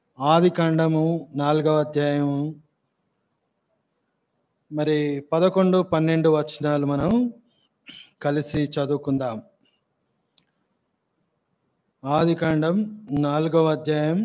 ఆది కాండము నాలుగవ అధ్యాయము మరి పదకొండు పన్నెండు వచనాలు మనం కలిసి చదువుకుందాం ఆది కాండం నాలుగవ అధ్యాయం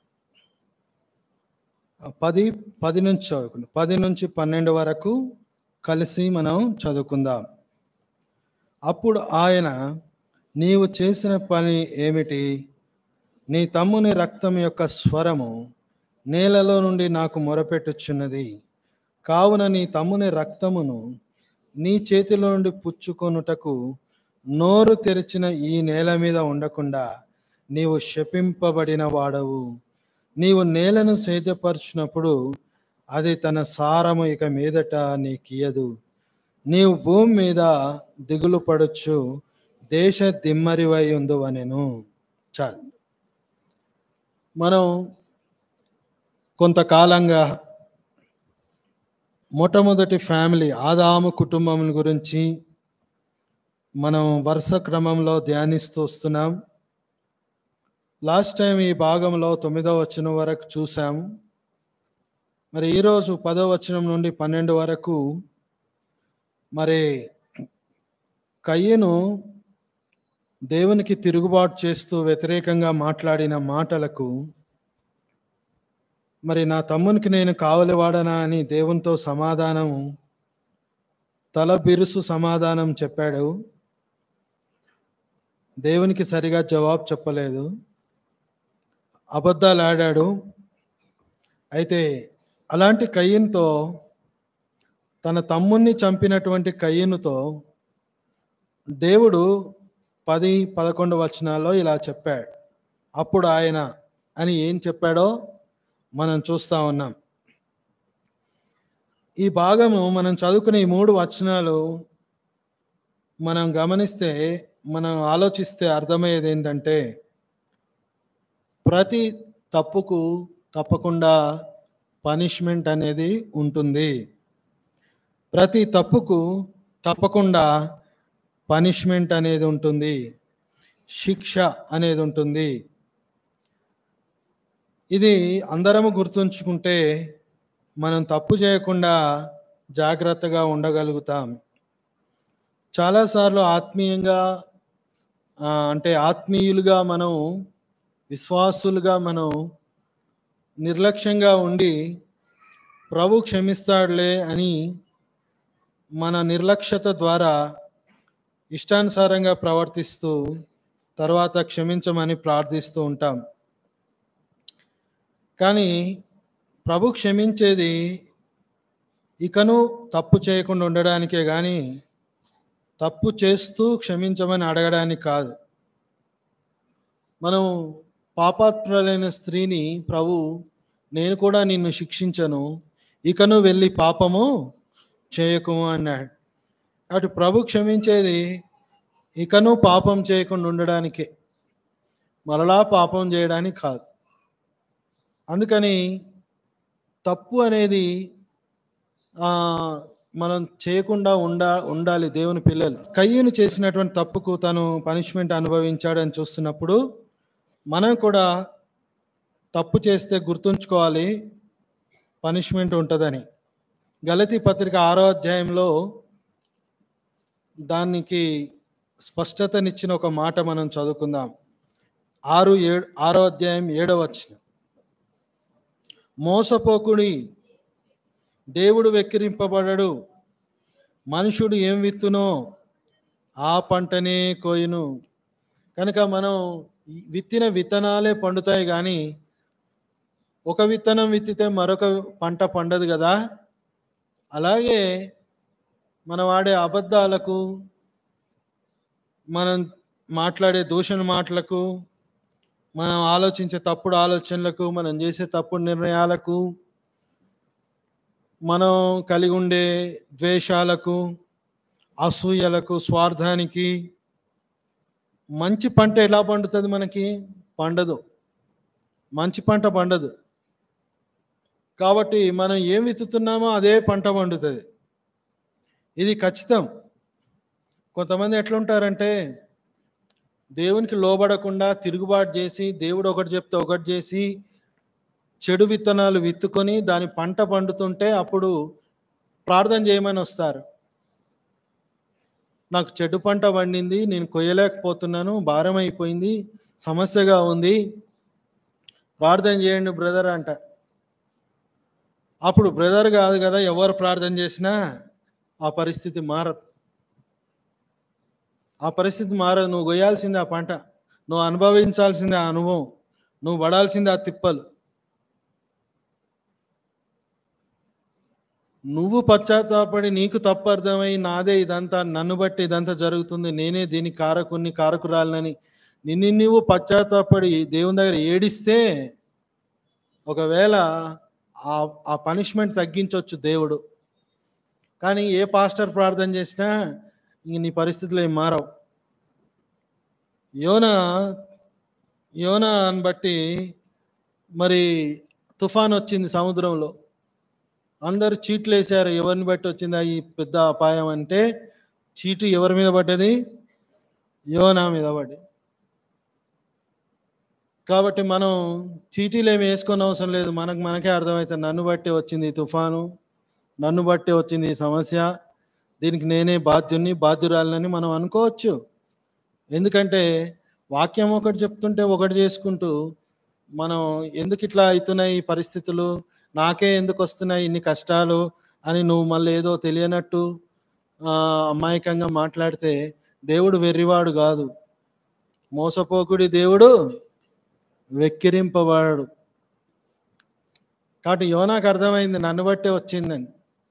పది పది నుంచి చదువుకుందాం పది నుంచి పన్నెండు వరకు కలిసి మనం చదువుకుందాం అప్పుడు ఆయన నీవు చేసిన పని ఏమిటి నీ తమ్ముని రక్తం యొక్క స్వరము నేలలో నుండి నాకు మొరపెట్టుచున్నది కావున నీ తమ్ముని రక్తమును నీ చేతిలో నుండి పుచ్చుకొనుటకు నోరు తెరిచిన ఈ నేల మీద ఉండకుండా నీవు శపింపబడిన వాడవు నీవు నేలను సేద్యపరచినప్పుడు అది తన సారము ఇక మీదట నీకియదు నీవు భూమి మీద దిగులు పడచ్చు దేశ దిమ్మరివై ఉందువనెను చాలు మనం కొంతకాలంగా మొట్టమొదటి ఫ్యామిలీ ఆదాము కుటుంబం గురించి మనం వరుస క్రమంలో ధ్యానిస్తూ వస్తున్నాం లాస్ట్ టైం ఈ భాగంలో తొమ్మిదో వచనం వరకు చూసాం మరి ఈరోజు పదో వచనం నుండి పన్నెండు వరకు మరి కయ్యను దేవునికి తిరుగుబాటు చేస్తూ వ్యతిరేకంగా మాట్లాడిన మాటలకు మరి నా తమ్మునికి నేను కావలివాడనా అని దేవునితో సమాధానం తల బిరుసు సమాధానం చెప్పాడు దేవునికి సరిగా జవాబు చెప్పలేదు అబద్ధాలు ఆడాడు అయితే అలాంటి కయ్యనుతో తన తమ్ముణ్ణి చంపినటువంటి కయ్యనుతో దేవుడు పది పదకొండు వచనాల్లో ఇలా చెప్పాడు అప్పుడు ఆయన అని ఏం చెప్పాడో మనం చూస్తూ ఉన్నాం ఈ భాగము మనం చదువుకునే ఈ మూడు వచనాలు మనం గమనిస్తే మనం ఆలోచిస్తే అర్థమయ్యేది ఏంటంటే ప్రతి తప్పుకు తప్పకుండా పనిష్మెంట్ అనేది ఉంటుంది ప్రతి తప్పుకు తప్పకుండా పనిష్మెంట్ అనేది ఉంటుంది శిక్ష అనేది ఉంటుంది ఇది అందరము గుర్తుంచుకుంటే మనం తప్పు చేయకుండా జాగ్రత్తగా ఉండగలుగుతాం చాలాసార్లు ఆత్మీయంగా అంటే ఆత్మీయులుగా మనం విశ్వాసులుగా మనం నిర్లక్ష్యంగా ఉండి ప్రభు క్షమిస్తాడులే అని మన నిర్లక్ష్యత ద్వారా ఇష్టానుసారంగా ప్రవర్తిస్తూ తర్వాత క్షమించమని ప్రార్థిస్తూ ఉంటాం కానీ ప్రభు క్షమించేది ఇకను తప్పు చేయకుండా ఉండడానికే కానీ తప్పు చేస్తూ క్షమించమని అడగడానికి కాదు మనం పాపాత్ములైన స్త్రీని ప్రభు నేను కూడా నిన్ను శిక్షించను ఇకను వెళ్ళి పాపము చేయకము అన్నాడు అటు ప్రభు క్షమించేది ఇకను పాపం చేయకుండా ఉండడానికే మరలా పాపం చేయడానికి కాదు అందుకని తప్పు అనేది మనం చేయకుండా ఉండా ఉండాలి దేవుని పిల్లలు కయ్యను చేసినటువంటి తప్పుకు తను పనిష్మెంట్ అనుభవించాడని చూస్తున్నప్పుడు మనం కూడా తప్పు చేస్తే గుర్తుంచుకోవాలి పనిష్మెంట్ ఉంటుందని గలతీ పత్రిక ఆరో అధ్యాయంలో దానికి స్పష్టతనిచ్చిన ఒక మాట మనం చదువుకుందాం ఆరు ఏడు ఆరో అధ్యాయం ఏడవ వచ్చిన మోసపోకుడి దేవుడు వెక్కిరింపబడడు మనుషుడు ఏం విత్తునో ఆ పంటనే కోయును కనుక మనం విత్తిన విత్తనాలే పండుతాయి కానీ ఒక విత్తనం విత్తితే మరొక పంట పండదు కదా అలాగే మనం ఆడే అబద్ధాలకు మనం మాట్లాడే దూషణ మాటలకు మనం ఆలోచించే తప్పుడు ఆలోచనలకు మనం చేసే తప్పుడు నిర్ణయాలకు మనం కలిగి ఉండే ద్వేషాలకు అసూయలకు స్వార్థానికి మంచి పంట ఎలా పండుతుంది మనకి పండదు మంచి పంట పండదు కాబట్టి మనం ఏం విత్తుతున్నామో అదే పంట పండుతుంది ఇది ఖచ్చితం కొంతమంది ఎట్లుంటారంటే దేవునికి లోబడకుండా తిరుగుబాటు చేసి దేవుడు ఒకటి చెప్తే ఒకటి చేసి చెడు విత్తనాలు విత్తుకొని దాని పంట పండుతుంటే అప్పుడు ప్రార్థన చేయమని వస్తారు నాకు చెడు పంట పండింది నేను కొయ్యలేకపోతున్నాను భారం అయిపోయింది సమస్యగా ఉంది ప్రార్థన చేయండి బ్రదర్ అంట అప్పుడు బ్రదర్ కాదు కదా ఎవరు ప్రార్థన చేసినా ఆ పరిస్థితి మారదు ఆ పరిస్థితి మారదు నువ్వు కొయ్యాల్సింది ఆ పంట నువ్వు అనుభవించాల్సింది ఆ అనుభవం నువ్వు పడాల్సింది ఆ తిప్పలు నువ్వు పశ్చాత్తాపడి నీకు తప్పు అర్థమై నాదే ఇదంతా నన్ను బట్టి ఇదంతా జరుగుతుంది నేనే దీని కారకుని కారకురాలనని నిన్ను నువ్వు పశ్చాత్తాపడి దేవుని దగ్గర ఏడిస్తే ఒకవేళ ఆ ఆ పనిష్మెంట్ తగ్గించవచ్చు దేవుడు కానీ ఏ పాస్టర్ ప్రార్థన చేసినా ఇంక నీ పరిస్థితులు ఏం మారవు యోన యోనాని బట్టి మరి తుఫాన్ వచ్చింది సముద్రంలో అందరు చీట్లు వేశారు ఎవరిని బట్టి వచ్చిందా ఈ పెద్ద అపాయం అంటే చీటు ఎవరి మీద పడ్డది యోనా మీద పడ్డది కాబట్టి మనం చీటీలు ఏమి వేసుకొని అవసరం లేదు మనకు మనకే అర్థమవుతుంది నన్ను బట్టి వచ్చింది ఈ తుఫాను నన్ను బట్టి వచ్చింది ఈ సమస్య దీనికి నేనే బాధ్యుని బాధ్యురాలని మనం అనుకోవచ్చు ఎందుకంటే వాక్యం ఒకటి చెప్తుంటే ఒకటి చేసుకుంటూ మనం ఎందుకు ఇట్లా అవుతున్నాయి ఈ పరిస్థితులు నాకే ఎందుకు వస్తున్నాయి ఇన్ని కష్టాలు అని నువ్వు మళ్ళీ ఏదో తెలియనట్టు ఆ, అమాయకంగా మాట్లాడితే దేవుడు వెర్రివాడు కాదు మోసపోకుడి దేవుడు వెక్కిరింపబడు కాబట్టి యోనాకు అర్థమైంది నన్ను బట్టే వచ్చిందని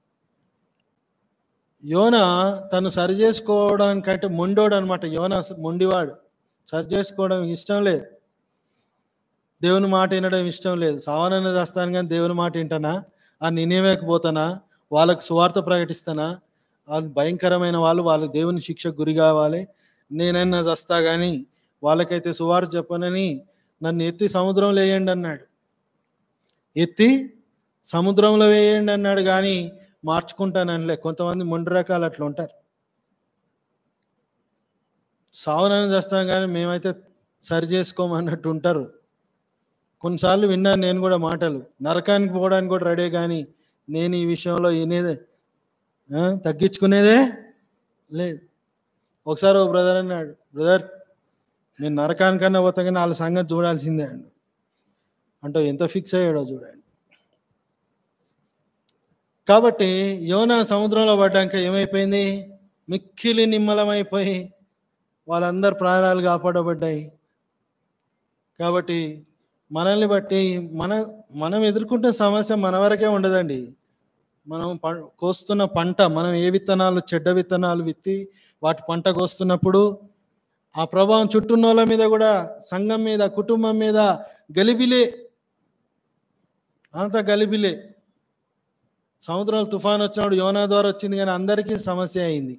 యోన తను సరి చేసుకోవడానికంటే మొండోడు అనమాట యోన మొండివాడు సరి చేసుకోవడం ఇష్టం లేదు దేవుని మాట వినడం ఇష్టం లేదు సావనన్న చేస్తాను కానీ దేవుని మాట వింటానా ఆ నేనేమేకపోతానా వాళ్ళకు సువార్త ప్రకటిస్తానా వాళ్ళు భయంకరమైన వాళ్ళు వాళ్ళు దేవుని శిక్షకు గురి కావాలి నేనన్నా చస్తా కానీ వాళ్ళకైతే సువార్త చెప్పనని నన్ను ఎత్తి సముద్రంలో వేయండి అన్నాడు ఎత్తి సముద్రంలో వేయండి అన్నాడు కానీ మార్చుకుంటాననిలే కొంతమంది మొండి రకాలు అట్లా ఉంటారు సావనని చేస్తాం కానీ మేమైతే సరి చేసుకోమన్నట్టు ఉంటారు కొన్నిసార్లు విన్నాను నేను కూడా మాటలు నరకానికి పోవడానికి కూడా రెడీ కానీ నేను ఈ విషయంలో వినేదే ఆ, తగ్గించుకునేదే లేదు ఒకసారి ఓ బ్రదర్ అన్నాడు బ్రదర్ నేను నరకానికన్నా పోతా కానీ వాళ్ళ సంగతి చూడాల్సిందే అండి అంటే ఎంత ఫిక్స్ అయ్యాడో చూడండి కాబట్టి యోన సముద్రంలో పడ్డాక ఏమైపోయింది మిక్కిలి నిమ్మలమైపోయి వాళ్ళందరు ప్రాణాలు కాపాడబడ్డాయి కాబట్టి మనల్ని బట్టి మన మనం ఎదుర్కొంటున్న సమస్య మన వరకే ఉండదండి మనం ప- కోస్తున్న పంట మనం ఏ విత్తనాలు చెడ్డ విత్తనాలు విత్తి వాటి పంట కోస్తున్నప్పుడు ఆ ప్రభావం చుట్టూన్నోళ్ళ మీద కూడా సంఘం మీద కుటుంబం మీద గలిబిలే అంత గలిబిలే సముద్రంలో తుఫాన్ వచ్చినప్పుడు యోనా ద్వారా వచ్చింది కానీ అందరికీ సమస్య అయింది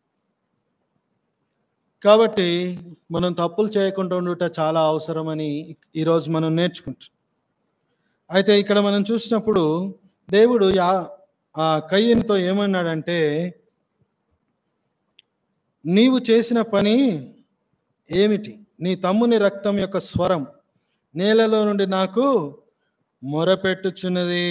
కాబట్టి మనం తప్పులు చేయకుండా ఉండుట చాలా అవసరమని ఈరోజు మనం నేర్చుకుంటాం అయితే ఇక్కడ మనం చూసినప్పుడు దేవుడు యా ఆ కయ్యనితో ఏమన్నాడంటే నీవు చేసిన పని ఏమిటి నీ తమ్ముని రక్తం యొక్క స్వరం నేలలో నుండి నాకు మొరపెట్టుచున్నది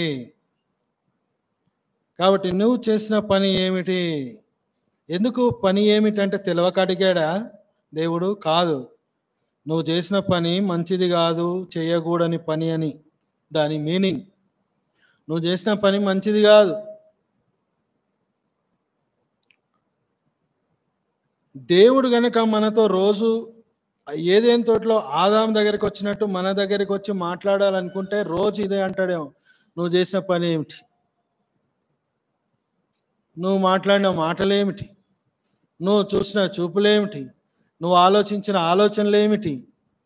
కాబట్టి నువ్వు చేసిన పని ఏమిటి ఎందుకు పని ఏమిటంటే తెలియక అడిగాడా దేవుడు కాదు నువ్వు చేసిన పని మంచిది కాదు చేయకూడని పని అని దాని మీనింగ్ నువ్వు చేసిన పని మంచిది కాదు దేవుడు గనక మనతో రోజు ఏదేం తోటలో ఆదాం దగ్గరికి వచ్చినట్టు మన దగ్గరికి వచ్చి మాట్లాడాలనుకుంటే రోజు ఇదే అంటాడేమో నువ్వు చేసిన పని ఏమిటి నువ్వు మాట్లాడిన మాటలేమిటి నువ్వు చూసిన చూపులేమిటి నువ్వు ఆలోచించిన ఆలోచనలు ఏమిటి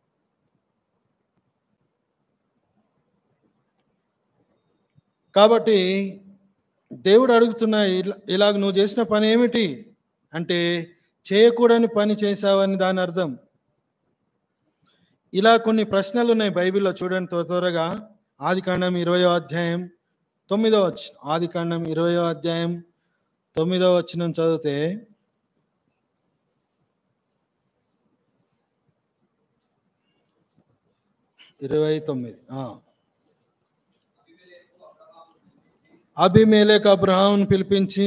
కాబట్టి దేవుడు అడుగుతున్న ఇలా ఇలాగ నువ్వు చేసిన పని ఏమిటి అంటే చేయకూడని పని చేశావని దాని అర్థం ఇలా కొన్ని ప్రశ్నలు ఉన్నాయి బైబిల్లో చూడండి త్వర త్వరగా ఆది కాండం ఇరవయో అధ్యాయం తొమ్మిదో వచ్చ ఆది కాండం ఇరవయో అధ్యాయం తొమ్మిదో వచ్చిన చదివితే ఇరవై తొమ్మిది ఆ. అభిమేలేక్ అబ్రహాంను పిలిపించి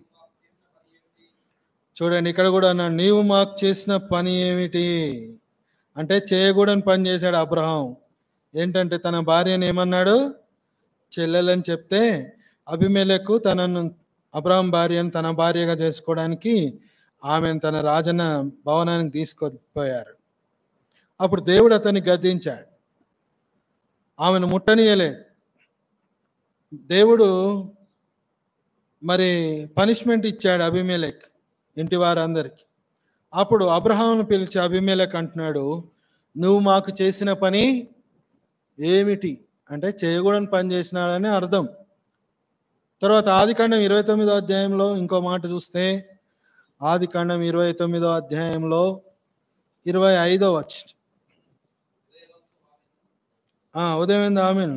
చూడండి ఇక్కడ కూడా అన్నాడు నీవు మాకు చేసిన పని ఏమిటి అంటే చేయకూడని పని చేశాడు అబ్రహాం ఏంటంటే తన భార్యను ఏమన్నాడు చెల్లెలని చెప్తే అభిమేలకు తనను అబ్రహాం భార్యను తన భార్యగా చేసుకోవడానికి ఆమెను తన రాజన భవనానికి తీసుకొనిపోయారు అప్పుడు దేవుడు అతన్ని గద్దించాడు ఆమెను ముట్టనీయలేదు దేవుడు మరి పనిష్మెంట్ ఇచ్చాడు అభిమేలక్ ఇంటి వారందరికి అప్పుడు అబ్రహాంను పిలిచి అభిమేలక్ అంటున్నాడు నువ్వు మాకు చేసిన పని ఏమిటి అంటే చేయకూడని పని చేసినాడని అర్థం తర్వాత ఆదికాండం ఇరవై తొమ్మిదో అధ్యాయంలో ఇంకో మాట చూస్తే ఆదికాండం ఇరవై తొమ్మిదో అధ్యాయంలో ఇరవై ఐదో వచ్చి ఉదయం ఆమెను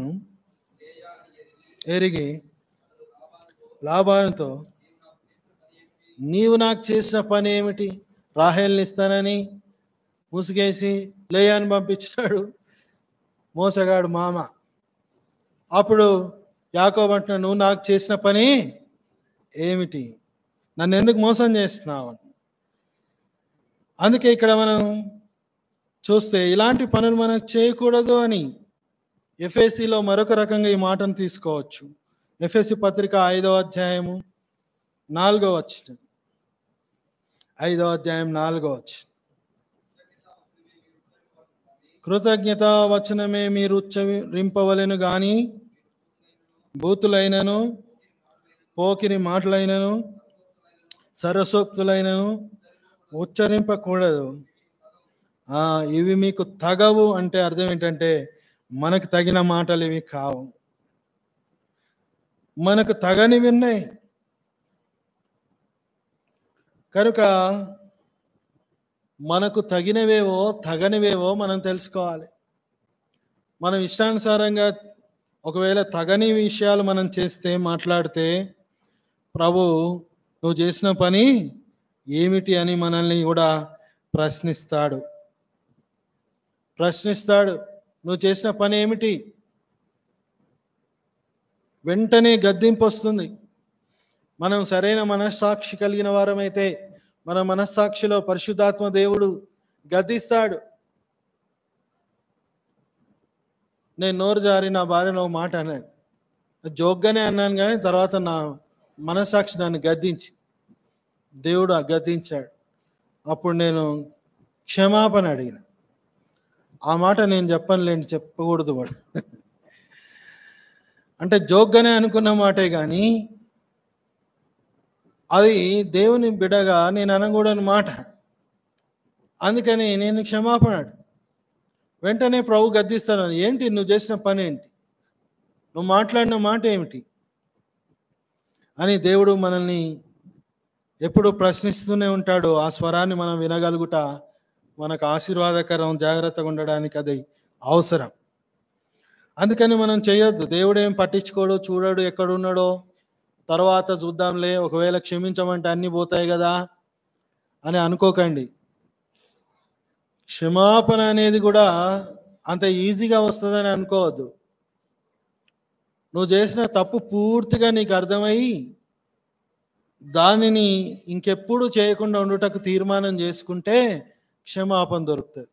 ఎరిగి లాభాలతో నీవు నాకు చేసిన పని ఏమిటి రాహేల్ని ఇస్తానని ముసుగేసి లేయాని పంపించినాడు మోసగాడు మామ అప్పుడు యాకోబ్ అంటున్నాడు నువ్వు నాకు చేసిన పని ఏమిటి నన్ను ఎందుకు మోసం చేస్తున్నావు అందుకే ఇక్కడ మనం చూస్తే ఇలాంటి పనులు మనం చేయకూడదు అని ఎఫ్ఎస్సిలో మరొక రకంగా ఈ మాటను తీసుకోవచ్చు ఎఫ్ఎస్సి పత్రిక ఐదవ అధ్యాయము నాలుగో వచ్చిన ఐదవ అధ్యాయం నాలుగో వచ్చి కృతజ్ఞత వచనమే మీరు ఉచ్చరింపవలెను గాని బూతులైనను పోకిరి మాటలైనను సరసోక్తులైనను ఉచ్చరింపకూడదు ఆ, ఇవి మీకు తగవు అంటే అర్థం ఏంటంటే మనకు తగిన మాటలు ఇవి కావు మనకు తగనివి ఉన్నాయి కనుక మనకు తగినవేవో తగనివేవో మనం తెలుసుకోవాలి మనం ఇష్టానుసారంగా ఒకవేళ తగని విషయాలు మనం చేస్తే మాట్లాడితే ప్రభు నువ్వు చేసిన పని ఏమిటి అని మనల్ని కూడా ప్రశ్నిస్తాడు ప్రశ్నిస్తాడు నువ్వు చేసిన పని ఏమిటి వెంటనే గద్దింపు వస్తుంది మనం సరైన మనస్సాక్షి కలిగిన వారమైతే మన మనస్సాక్షిలో పరిశుద్ధాత్మ దేవుడు గద్దిస్తాడు నేను నోరు జారి నా భార్యలో ఒక మాట అన్నాను జోగ్గానే అన్నాను కానీ తర్వాత నా మనస్సాక్షి నన్ను గద్దించి దేవుడు గద్దించాడు అప్పుడు నేను క్షమాపణ అడిగిన ఆ మాట నేను చెప్పనులేండి చెప్పకూడదు వాడు అంటే జోగ్గానే అనుకున్న మాటే కానీ అది దేవుని బిడగా నేను అనకూడని మాట అందుకని నేను క్షమాపణ అడిగాను. వెంటనే ప్రభు గద్దిస్తాను ఏంటి నువ్వు చేసిన పని ఏంటి నువ్వు మాట్లాడిన మాట ఏమిటి అని దేవుడు మనల్ని ఎప్పుడు ప్రశ్నిస్తూనే ఉంటాడు ఆ స్వరాన్ని మనం వినగలుగుట మనకు ఆశీర్వాదకరం జాగ్రత్తగా ఉండడానికి అది అవసరం అందుకని మనం చేయొద్దు దేవుడు ఏం పట్టించుకోడు చూడడు ఎక్కడున్నాడో తర్వాత చూద్దాంలే ఒకవేళ క్షమించమంటే అన్నీ పోతాయి కదా అని అనుకోకండి క్షమాపణ అనేది కూడా అంత ఈజీగా వస్తుందని అనుకోవద్దు నువ్వు చేసిన తప్పు పూర్తిగా నీకు అర్థమయ్యి దానిని ఇంకెప్పుడు చేయకుండా ఉండుటకు తీర్మానం చేసుకుంటే క్షమాపణ దొరుకుతుంది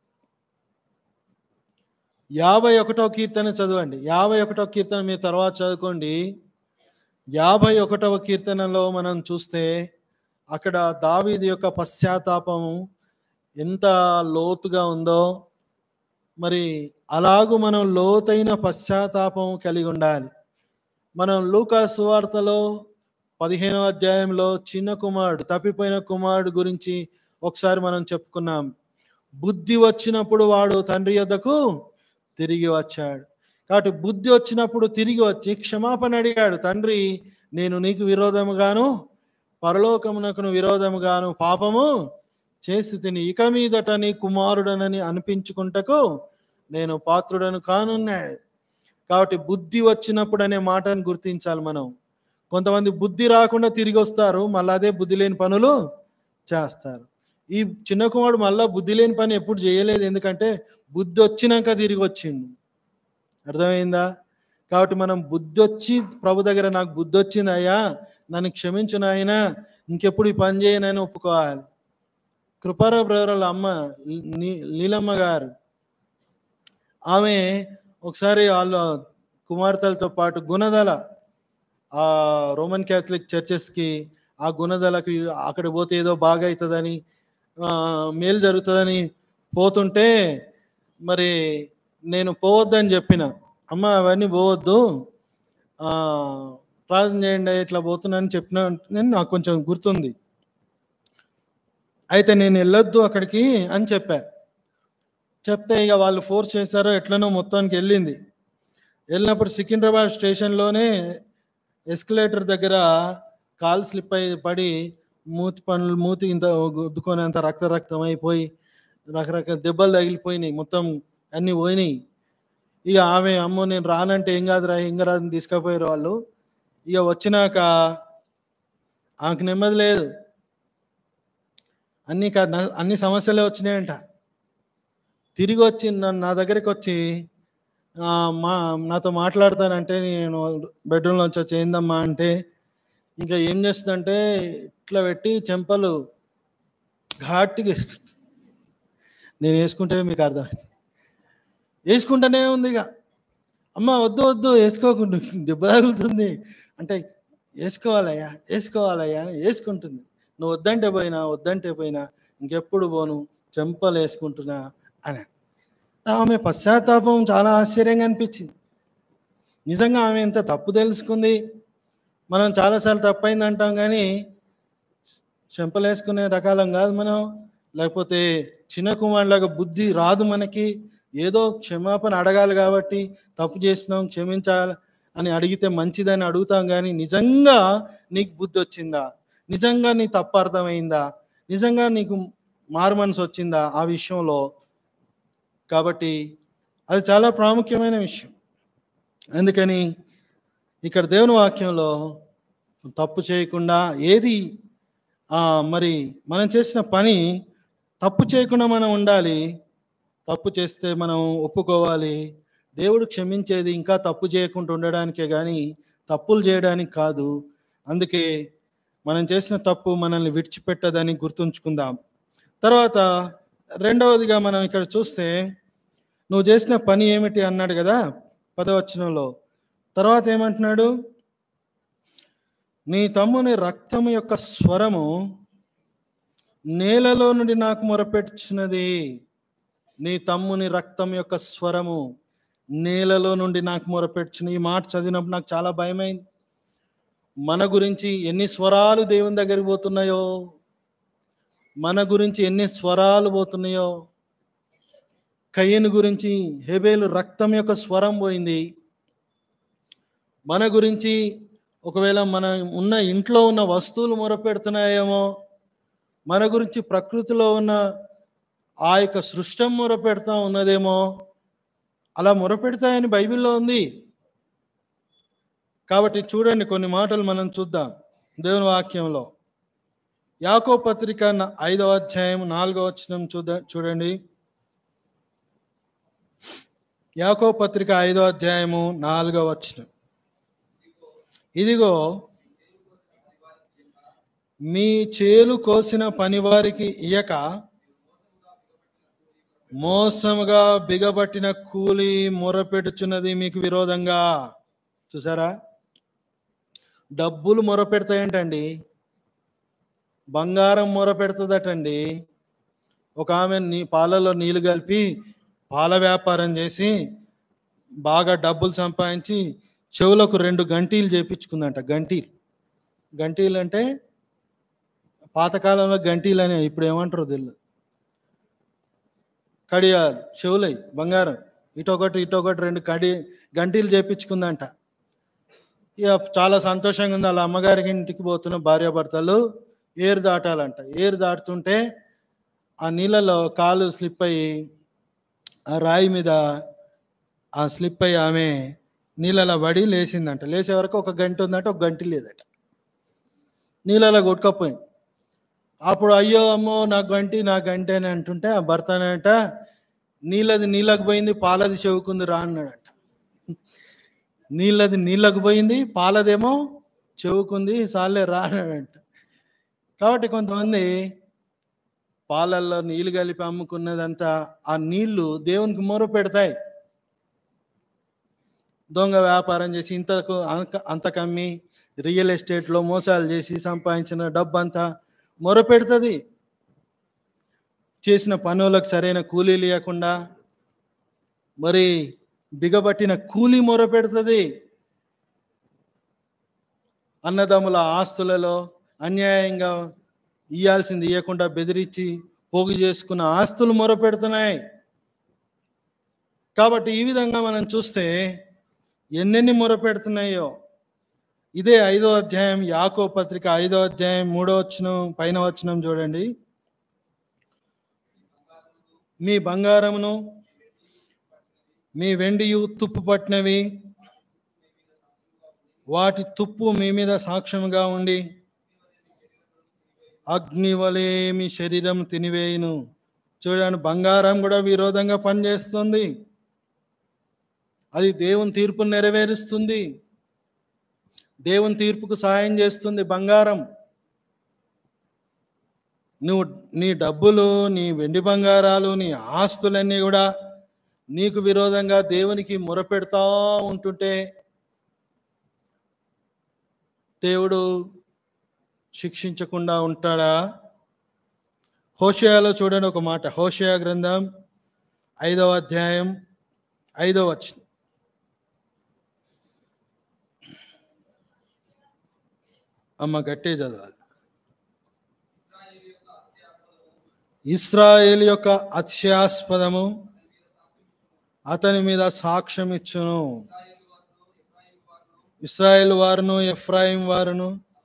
యాభై ఒకటో కీర్తన చదవండి యాభై ఒకటో కీర్తన మీరు తర్వాత చదువుకోండి యాభై ఒకటవ కీర్తనలో మనం చూస్తే అక్కడ దావీది యొక్క పశ్చాత్తాపము ఎంత లోతుగా ఉందో మరి అలాగూ మనం లోతైన పశ్చాత్తాపం కలిగి ఉండాలి మనం లూకా సువార్తలో పదిహేనవ అధ్యాయంలో చిన్న కుమారుడు తప్పిపోయిన కుమారుడు గురించి ఒకసారి మనం చెప్పుకున్నాం బుద్ధి వచ్చినప్పుడు వాడు తండ్రి యొద్దకు తిరిగి వచ్చాడు కాబట్టి బుద్ధి వచ్చినప్పుడు తిరిగి వచ్చి క్షమాపణ అడిగాడు తండ్రి నేను నీకు విరోధముగాను పరలోకమునకును విరోధముగాను పాపము చేసి తిని ఇక మీదట నీ కుమారుడనని అనిపించుకుంటకు నేను పాత్రుడను కానున్నాడు కాబట్టి బుద్ధి వచ్చినప్పుడు అనే మాటను గుర్తించాలి మనం కొంతమంది బుద్ధి రాకుండా తిరిగి వస్తారు మళ్ళీ అదే బుద్ధి లేని పనులు చేస్తారు ఈ చిన్న కుమారుడు మళ్ళా బుద్ధి లేని పని ఎప్పుడు చేయలేదు ఎందుకంటే బుద్ధి వచ్చినాక తిరిగి వచ్చిండు అర్థమైందా కాబట్టి మనం బుద్ధి వచ్చి ప్రభు దగ్గర నాకు బుద్ధి వచ్చింది అయ్యా నన్ను క్షమించు నాయన ఇంకెప్పుడు ఈ పని చేయనని ఒప్పుకోవాలి కృపారావు బ్రదర్ వాళ్ళ అమ్మ నీ- నీలమ్మ గారు ఆమె ఒకసారి వాళ్ళ కుమార్తెలతో పాటు గుణదల ఆ రోమన్ క్యాథలిక్ చర్చెస్కి ఆ గుణదలకి అక్కడ పోతే ఏదో బాగా అవుతుందని ఆ, మేలు జరుగుతుందని పోతుంటే మరి నేను పోవద్దని చెప్పిన అమ్మ అవన్నీ పోవద్దు ఆ, ప్రార్థన చేయండి ఇట్లా పోతున్నానని చెప్పిన నేను నాకు కొంచెం గుర్తుంది అయితే నేను వెళ్ళొద్దు అక్కడికి అని చెప్పా చెప్తే ఇక వాళ్ళు ఫోర్స్ చేశారో ఎట్లనో మొత్తానికి వెళ్ళింది వెళ్ళినప్పుడు సికింద్రాబాద్ స్టేషన్లోనే ఎస్కలేటర్ దగ్గర కాలు స్లిప్ అయి పడి మూతి పనులు మూతి ఇంత గుద్దుకొని అంత రక్త రక్తం అయిపోయి రకరకాల దెబ్బలు తగిలిపోయినాయి మొత్తం అన్నీ పోయినాయి ఇక ఆమె అమ్మో నేను రానంటే ఏం కాదురా ఏం కాదని తీసుకుపోయారు వాళ్ళు ఇక వచ్చినాక ఆమెకు నెమ్మది లేదు అన్ని క- నా- అన్ని సమస్యలే వచ్చినాయంట తిరిగి వచ్చి నన్ను నా దగ్గరికి వచ్చి ఆ, మా నాతో మాట్లాడతానంటే నేను బెడ్రూమ్లో వచ్చి చేయిందమ్మా అంటే ఇంకా ఏం చేస్తుందంటే ఇట్లా పెట్టి చెంపలు ఘాట్టిగా వేసుకుంటుంది నేను వేసుకుంటే మీకు అర్థమైంది వేసుకుంటూనే ఉంది ఇక అమ్మ వద్దు వద్దు వేసుకోకుండా దెబ్బ తగులుతుంది అంటే వేసుకోవాలయ్యా వేసుకోవాలయ్యా అని వేసుకుంటుంది నువ్వు వద్దంటే పోయినా వద్దంటే పోయినా ఇంకెప్పుడు పోను చెంపలు వేసుకుంటున్నా అని ఆమె పశ్చాత్తాపం చాలా ఆశ్చర్యంగా అనిపించింది నిజంగా ఆమె ఎంత తప్పు తెలుసుకుంది మనం చాలాసార్లు తప్పైంది అంటాం కానీ చెంపలు వేసుకునే రకాలం కాదు మనం లేకపోతే చిన్న కుమారులాగా బుద్ధి రాదు మనకి ఏదో క్షమాపణ అడగాలి కాబట్టి తప్పు చేసినాం క్షమించాలి అని అడిగితే మంచిదని అడుగుతాం కానీ నిజంగా నీకు బుద్ధి వచ్చిందా నిజంగా నీ తప్పు అర్థమైందా నిజంగా నీకు మారు మనసు వచ్చిందా ఆ విషయంలో కాబట్టి అది చాలా ప్రాముఖ్యమైన విషయం అందుకని ఇక్కడ దేవుని వాక్యంలో తప్పు చేయకుండా ఏది ఆ, మరి మనం చేసిన పని తప్పు చేయకుండా మనం ఉండాలి తప్పు చేస్తే మనం ఒప్పుకోవాలి దేవుడు క్షమించేది ఇంకా తప్పు చేయకుండా ఉండడానికే కానీ తప్పులు చేయడానికి కాదు అందుకే మనం చేసిన తప్పు మనల్ని విడిచిపెట్టదని గుర్తుంచుకుందాం తర్వాత రెండవదిగా మనం ఇక్కడ చూస్తే నువ్వు చేసిన పని ఏమిటి అన్నాడు కదా పదవచనంలో తర్వాత ఏమంటున్నాడు నీ తమ్ముని రక్తం యొక్క స్వరము నేలలో నుండి నాకు మొరపెట్టుచున్నది నీ తమ్ముని రక్తం యొక్క స్వరము నేలలో నుండి నాకు మొరపెట్టుచుని ఈ మాట చదివినప్పుడు నాకు చాలా భయమైంది మన గురించి ఎన్ని స్వరాలు దేవుని దగ్గరికి పోతున్నాయో మన గురించి ఎన్ని స్వరాలు పోతున్నాయో కయ్యను గురించి హెబేలు రక్తం యొక్క స్వరం పోయింది మన గురించి ఒకవేళ మన ఉన్న ఇంట్లో ఉన్న వస్తువులు మొరపెడుతున్నాయేమో మన గురించి ప్రకృతిలో ఉన్న ఆ యొక్క సృష్టం మొరపెడతా ఉన్నదేమో అలా మొరపెడతాయని బైబిల్లో ఉంది కాబట్టి చూడండి కొన్ని మాటలు మనం చూద్దాం దేవుని వాక్యంలో యాకో పత్రిక న- ఐదవ అధ్యాయం నాలుగవ వచనం చూద్దా చూడండి యాకో పత్రిక ఐదో అధ్యాయము నాలుగవ వచనం ఇదిగో మీ చేలు కోసిన పనివారికి ఇయక మోసముగా బిగబట్టిన కూలి మొరపెడుచున్నది మీకు విరోధంగా చూసారా డబ్బులు మొరపెడతాయంటండి బంగారం మొరపెడుతుందటండి ఒక ఆమె నీ పాలలో నీళ్లు కలిపి పాల వ్యాపారం చేసి బాగా డబ్బులు సంపాదించి చెవులకు రెండు గంటీలు చేపించుకుందంట గంటీలు గంటీలు అంటే పాతకాలంలో గంటీలు అని ఇప్పుడు ఏమంటారో తెలియదు కడియాలు చెవులై బంగారం ఇటొకటి ఇటొకటి రెండు కడి గంటీలు చేపించుకుందంట ఇక చాలా సంతోషంగా ఉంది వాళ్ళ అమ్మగారికి ఇంటికి పోతున్న భార్యాభర్తలు ఏరు దాటాలంట ఏరు దాటుతుంటే ఆ నీళ్ళలో కాలు స్లిప్ అయ్యి ఆ రాయి మీద ఆ స్లిప్ అయ్యి ఆమె నీళ్ళలో పడి లేచిందంట లేచే వరకు ఒక గంట ఉందంట ఒక గంట లేదట నీళ్ళలో కొట్టుకపోయింది అప్పుడు అయ్యో అమ్మో నా గంటి నా గంటి అని అంటుంటే ఆ భర్తనంట నీళ్ళది నీళ్ళకి పోయింది పాలది చెవుకుంది రా అన్నాడంట నీళ్ళది నీళ్ళకు పోయింది పాలదేమో చెవుకుంది సాలే రానంట కాబట్టి కొంతమంది పాలల్లో నీళ్ళు కలిపి అమ్ముకున్నదంతా ఆ నీళ్లు దేవునికి మొర పెడతాయి దొంగ వ్యాపారం చేసి ఇంతకు అంత- అంత కమ్మి రియల్ ఎస్టేట్లో మోసాలు చేసి సంపాదించిన డబ్బు అంతా మొర పెడుతుంది చేసిన పనులకు సరైన కూలీలు ఇవ్వకుండా మరి బిగబట్టిన కూలీ మొర పెడుతుంది అన్నదమ్ముల ఆస్తులలో అన్యాయంగా ఇయ్యాల్సింది ఇవ్వకుండా బెదిరించి పోగు చేసుకున్న ఆస్తులు మొర పెడుతున్నాయి కాబట్టి ఈ విధంగా మనం చూస్తే ఎన్నెన్ని మొర పెడుతున్నాయో ఇదే ఐదో అధ్యాయం యాకో పత్రిక ఐదో అధ్యాయం మూడో వచనం పైన వచనం చూడండి మీ బంగారమును మీ వెండియు తుప్పు పట్టినవి వాటి తుప్పు మీ మీద సాక్ష్యముగా ఉండి అగ్ని వలె మీ శరీరం తినివేయును చూడండి బంగారం కూడా విరోధంగా పనిచేస్తుంది అది దేవుని తీర్పును నెరవేరుస్తుంది దేవుని తీర్పుకు సహాయం చేస్తుంది బంగారం నువ్వు నీ డబ్బులు నీ వెండి బంగారాలు నీ ఆస్తులన్నీ కూడా నీకు విరోధంగా దేవునికి మొరపెడతా ఉంటుంటే దేవుడు శిక్షించకుండా ఉంటాడా హోషయాలో చూడండి ఒక మాట హోషయా గ్రంథం ఐదవ అధ్యాయం ఐదవ వచనం అమ్మ గట్టే చదవాలి ఇస్రాయేల్ యొక్క అత్యాస్పదము అతని మీద సాక్ష్యం ఇచ్చును ఇస్రాయేల్ వారును ఎఫ్రాయిం వారును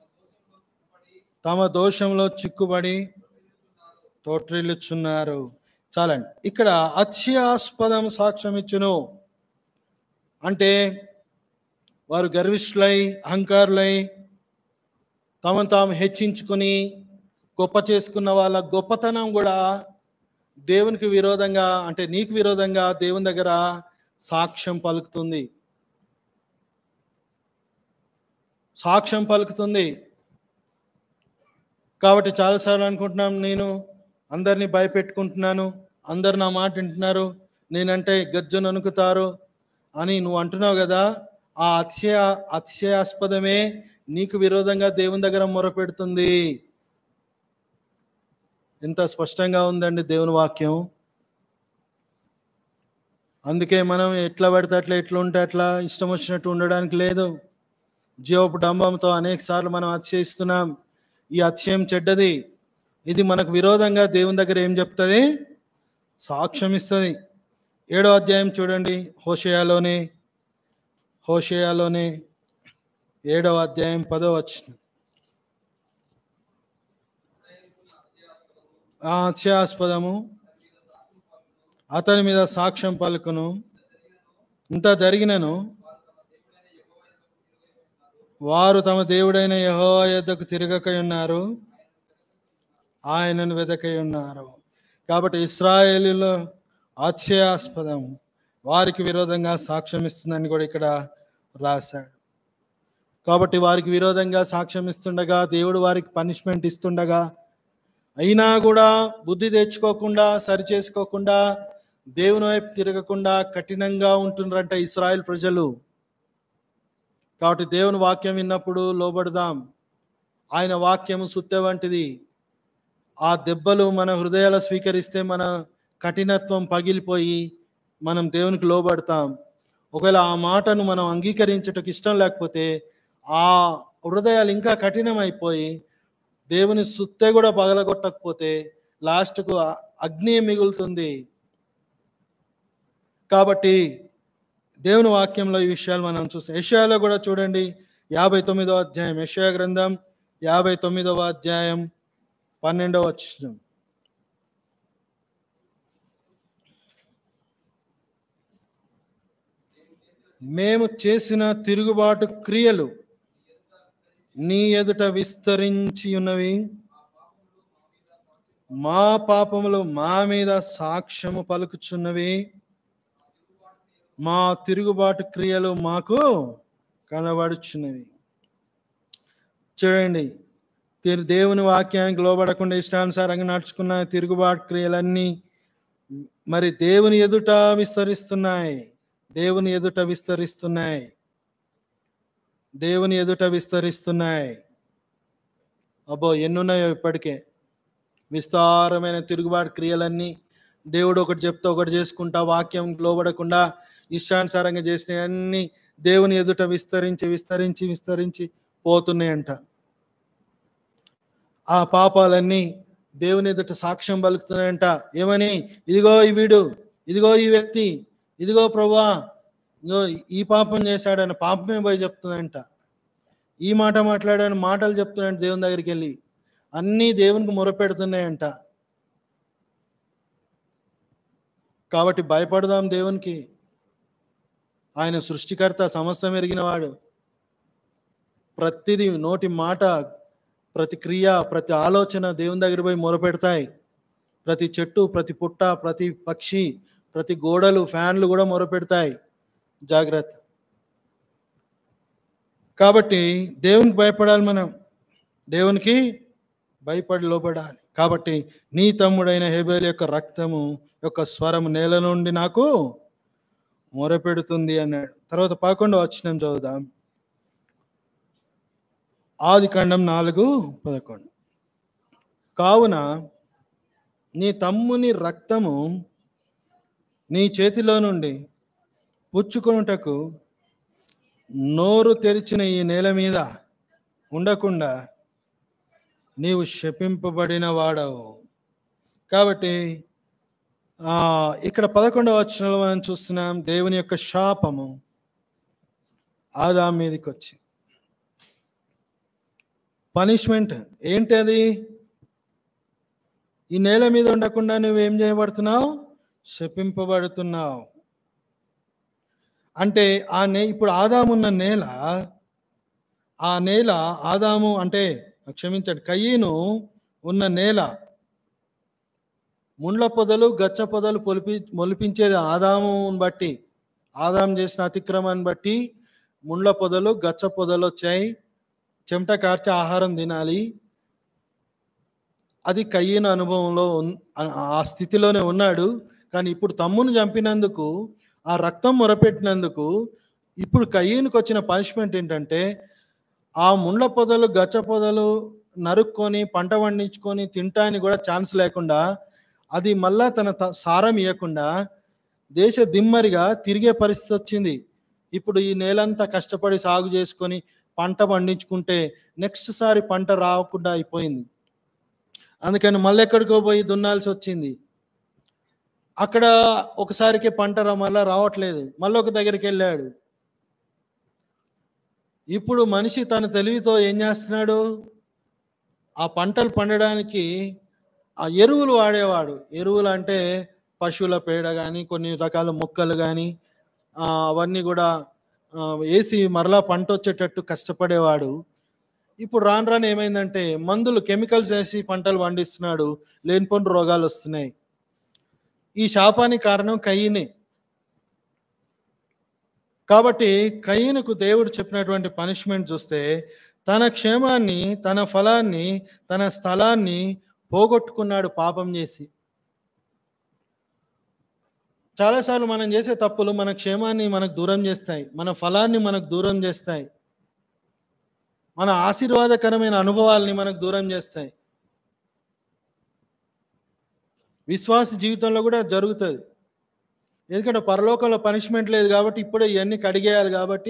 తమ దోషంలో చిక్కుబడి తోట్రిల్లుచున్నారు చాలండి ఇక్కడ అత్యాస్పదం సాక్ష్యం ఇచ్చును అంటే వారు గర్విష్ఠులై అహంకారులై తమను తాము హెచ్చించుకుని గొప్ప చేసుకున్న వాళ్ళ గొప్పతనం కూడా దేవునికి విరోధంగా అంటే నీకు విరోధంగా దేవుని దగ్గర సాక్ష్యం పలుకుతుంది సాక్ష్యం పలుకుతుంది కాబట్టి చాలాసార్లు అనుకుంటున్నాం నేను అందరినీ భయపెట్టుకుంటున్నాను అందరు నా మాట వింటున్నారు నేనంటే గజ్జను అనుకుతారు అని నువ్వు అంటున్నావు కదా ఆ అతిశయ అతిశయాస్పదమే నీకు విరోధంగా దేవుని దగ్గర మొరపెడుతుంది ఎంత స్పష్టంగా ఉందండి దేవుని వాక్యం అందుకే మనం ఎట్లా పడితే అట్లా ఎట్లా ఉంటే అట్లా ఇష్టం వచ్చినట్టు ఉండడానికి లేదు జీవపు డంబంతో అనేక సార్లు మనం అతిశయిస్తున్నాం ఈ అతిశయం చెడ్డది ఇది మనకు విరోధంగా దేవుని దగ్గర ఏం చెప్తుంది సాక్ష్యం ఇస్తుంది ఏడో అధ్యాయం చూడండి హోషయాలోనే హోషయాలోనే ఏడవ అధ్యాయం పదో వచ్చిన ఆ అత్యాస్పదము అతని మీద సాక్ష్యం పలుకును ఇంత జరిగినను వారు తమ దేవుడైన యెహోవా యొద్దకు తిరగకై ఉన్నారు ఆయనను వెదకై ఉన్నారు కాబట్టి ఇస్రాయేలీలో ఆశ్చర్యాస్పదం వారికి విరోధంగా సాక్ష్యం ఇస్తుందని కూడా ఇక్కడ రాశాడు కాబట్టి వారికి విరోధంగా సాక్ష్యం ఇస్తుండగా దేవుడు వారికి పనిష్మెంట్ ఇస్తుండగా అయినా కూడా బుద్ధి తెచ్చుకోకుండా సరి చేసుకోకుండా దేవుని వైపు తిరగకుండా కఠినంగా ఉంటుండ్రంట ఇస్రాయేల్ ప్రజలు కాబట్టి దేవుని వాక్యం విన్నప్పుడు లోబడదాం ఆయన వాక్యము సుత్తె వంటిది ఆ దెబ్బలు మన హృదయాలు స్వీకరిస్తే మన కఠినత్వం పగిలిపోయి మనం దేవునికి లోబడతాం ఒకవేళ ఆ మాటను మనం అంగీకరించటకు ఇష్టం లేకపోతే ఆ హృదయాలు ఇంకా కఠినమైపోయి దేవుని సుత్తె కూడా పగలగొట్టకపోతే లాస్ట్కు అగ్ని మిగులుతుంది కాబట్టి దేవుని వాక్యంలో ఈ విషయాలు మనం చూస్తాం యెషయాలో కూడా చూడండి యాభై తొమ్మిదవ అధ్యాయం యెషయా గ్రంథం యాభై తొమ్మిదవ అధ్యాయం పన్నెండవ వచ్చిన మేము చేసిన తిరుగుబాటు క్రియలు నీ ఎదుట విస్తరించి ఉన్నవి మా పాపములు మా మీద సాక్ష్యము పలుకుచున్నవి మా తిరుగుబాటు క్రియలు మాకు కనబడుచున్నవి చూడండి తిరు దేవుని వాక్యానికి లోబడకుండా ఇష్టానుసారంగా నడుచుకున్న తిరుగుబాటు క్రియలన్నీ మరి దేవుని ఎదుట విస్తరిస్తున్నాయి దేవుని ఎదుట విస్తరిస్తున్నాయి దేవుని ఎదుట విస్తరిస్తున్నాయి అబ్బో ఎన్నున్నాయో ఇప్పటికే విస్తారమైన తిరుగుబాటు క్రియలన్నీ దేవుడు ఒకటి చెప్తే ఒకటి చేసుకుంటా వాక్యం లోబడకుండా ఇష్టానుసారంగా చేసినవన్నీ దేవుని ఎదుట విస్తరించి విస్తరించి విస్తరించి పోతున్నాయంట ఆ పాపాలన్నీ దేవుని ఎదుట సాక్ష్యం పలుకుతున్నాయంట ఏమని ఇదిగో ఈ వీడు ఇదిగో ఈ వ్యక్తి ఇదిగో ప్రభా ఇదిగో ఈ పాపం చేశాడని పాపమే పోయి చెప్తుందంట ఈ మాట మాట్లాడాని మాటలు చెప్తున్నాయంట దేవుని దగ్గరికి వెళ్ళి అన్నీ దేవునికి మొరపెడుతున్నాయంట కాబట్టి భయపడదాం దేవునికి ఆయన సృష్టికర్త సమస్తం ఎరిగినవాడు ప్రతిదీ నోటి మాట ప్రతి క్రియ ప్రతి ఆలోచన దేవుని దగ్గర పోయి మొరపెడతాయి ప్రతి చెట్టు ప్రతి పుట్ట ప్రతి పక్షి ప్రతి గోడలు ఫ్యాన్లు కూడా మొరపెడతాయి జాగ్రత్త కాబట్టి దేవునికి భయపడాలి మనం దేవునికి భయపడి లోపడాలి కాబట్టి నీ తమ్ముడైన హేబేల్ యొక్క రక్తము యొక్క స్వరం నేల నుండి నాకు మొరపెడుతుంది అన్నాడు తర్వాత పదకొండు వచ్చిన చదువుదాం ఆది ఖండం నాలుగు పదకొండు కావున నీ తమ్ముని రక్తము నీ చేతిలో నుండి పుచ్చుకొనుటకు నోరు తెరిచిన ఈ నేల మీద ఉండకుండా నీవు శపింపబడిన వాడవు కాబట్టి ఆ ఇక్కడ పదకొండవ వచనంలో మనం చూస్తున్నాం దేవుని యొక్క శాపము ఆదా మీదకి వచ్చి పనిష్మెంట్ ఏంటి అది ఈ నేల మీద ఉండకుండా నువ్వేం చేయబడుతున్నావు శపింపబడుతున్నావు అంటే ఆ నే ఇప్పుడు ఆదామున్న నేల ఆ నేల ఆదాము అంటే క్షమించండి కయ్యను ఉన్న నేల ముండ్ల పొదలు గచ్చ పొదలు పొలిపి మొలిపించేది ఆదాముని బట్టి ఆదాం చేసిన అతిక్రమాన్ని బట్టి ముండ్ల పొదలు గచ్చ పొదలు వచ్చాయి చెమట కార్చి ఆహారం తినాలి అది కయ్యన అనుభవంలో ఉన్- ఆ- ఆ స్థితిలోనే ఉన్నాడు కానీ ఇప్పుడు తమ్ముని చంపినందుకు ఆ రక్తం మొరపెట్టినందుకు ఇప్పుడు కయ్యనికి వచ్చిన పనిష్మెంట్ ఏంటంటే ఆ ముండ్ల పొదలు గచ్చ పొదలు నరుక్కొని పంట పండించుకొని తింటానికి కూడా ఛాన్స్ లేకుండా అది మళ్ళా తన త- సారం ఇవ్వకుండా దేశ దిమ్మరిగా తిరిగే పరిస్థితి వచ్చింది ఇప్పుడు ఈ నేలంతా కష్టపడి సాగు చేసుకొని పంట పండించుకుంటే నెక్స్ట్ సారి పంట రాకుండా అయిపోయింది అందుకని మళ్ళీ ఎక్కడికో పోయి దున్నాల్సి వచ్చింది అక్కడ ఒకసారికి పంట రా మళ్ళా రావట్లేదు మళ్ళీ ఒక దగ్గరికి వెళ్ళాడు ఇప్పుడు మనిషి తన తెలివితో ఏం చేస్తున్నాడు ఆ పంటలు పండడానికి ఆ ఎరువులు వాడేవాడు ఎరువులు అంటే పశువుల పేడ కానీ కొన్ని రకాల మొక్కలు కానీ అవన్నీ కూడా ఆ, వేసి మరలా పంట వచ్చేటట్టు కష్టపడేవాడు ఇప్పుడు రాను రాను ఏమైందంటే మందులు కెమికల్స్ వేసి పంటలు పండిస్తున్నాడు లేనిపోని రోగాలు వస్తున్నాయి ఈ శాపానికి కారణం కయ్యనే కాబట్టి కయ్యనుకు దేవుడు చెప్పినటువంటి పనిష్మెంట్ చూస్తే తన క్షేమాన్ని తన ఫలాన్ని తన స్థలాన్ని పోగొట్టుకున్నాడు పాపం చేసి చాలాసార్లు మనం చేసే తప్పులు మన క్షేమాన్ని మనకు దూరం చేస్తాయి మన ఫలాన్ని మనకు దూరం చేస్తాయి మన ఆశీర్వాదకరమైన అనుభవాల్ని మనకు దూరం చేస్తాయి విశ్వాస జీవితంలో కూడా జరుగుతుంది ఎందుకంటే పరలోకంలో పనిష్మెంట్ లేదు కాబట్టి ఇప్పుడే ఇవన్నీ కడిగేయాలి కాబట్టి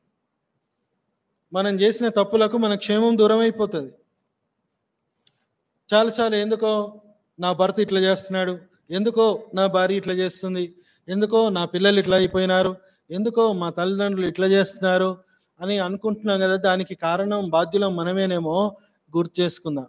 మనం చేసిన తప్పులకు మన క్షేమం దూరం అయిపోతుంది చాలాసార్లు ఎందుకో నా భర్త ఇట్లా చేస్తున్నాడు ఎందుకో నా భార్య ఇట్లా చేస్తుంది ఎందుకో నా పిల్లలు ఇట్లా అయిపోయినారు ఎందుకో మా తల్లిదండ్రులు ఇట్లా చేస్తున్నారు అని అనుకుంటున్నాం కదా దానికి కారణం బాధ్యులం మనమేనేమో గుర్తు చేసుకుందాం